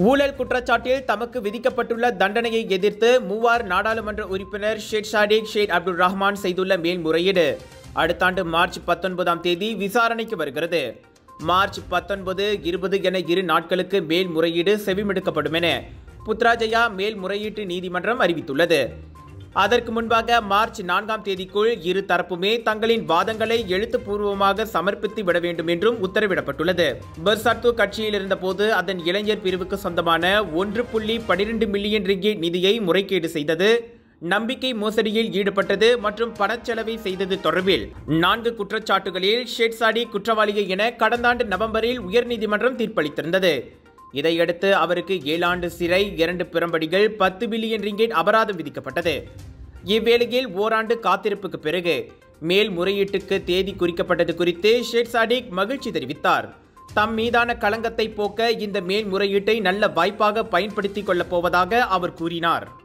ஊழல் குற்றச்சாட்டில் தமக்கு விதிக்கப்பட்டுள்ள தண்டனையை எதிர்த்து மூவார் நாடாளுமன்ற உறுப்பினர் ஷேக் ஷாடிக் ஷேக் அப்துல் ரஹ்மான் செய்துள்ள மேல்முறையீடு அடுத்த ஆண்டு மார்ச் பத்தொன்பதாம் தேதி விசாரணைக்கு வருகிறது மார்ச் பத்தொன்பது இருபது என இரு நாட்களுக்கு மேல்முறையீடு செவிமெடுக்கப்படும் என புத்ராஜயா மேல்முறையீட்டு நீதிமன்றம் அறிவித்துள்ளது அதற்கு முன்பாக மார்ச் நான்காம் தேதிக்குள் இரு தரப்புமே தங்களின் வாதங்களை எழுத்துப்பூர்வமாக சமர்ப்பித்து விட வேண்டும் என்றும் உத்தரவிடப்பட்டுள்ளது பெர்சர்து கட்சியில் இருந்தபோது அதன் இளைஞர் பிரிவுக்கு சொந்தமான ஒன்று புள்ளி பனிரெண்டு மில்லியன் ரிங்கேட் நிதியை முறைகேடு செய்தது நம்பிக்கை மோசடியில் ஈடுபட்டது மற்றும் பணச்செலவை செய்தது தொடர்பில் நான்கு குற்றச்சாட்டுகளில் ஷேட்சாடி குற்றவாளியை என கடந்த ஆண்டு நவம்பரில் உயர்நீதிமன்றம் தீர்ப்பளித்திருந்தது இதையடுத்து அவருக்கு ஏழாண்டு சிறை இரண்டு பிறம்படிகள் பத்து பில்லியன் ரிங்கேட் அபராதம் விதிக்கப்பட்டது இவ்வேளையில் ஓராண்டு காத்திருப்புக்கு பிறகு மேல்முறையீட்டுக்கு தேதி குறிக்கப்பட்டது குறித்து ஷேக் சாடிக் மகிழ்ச்சி தெரிவித்தார் தம் மீதான களங்கத்தை போக்க இந்த மேல்முறையீட்டை நல்ல வாய்ப்பாக பயன்படுத்திக் கொள்ளப் போவதாக அவர் கூறினார்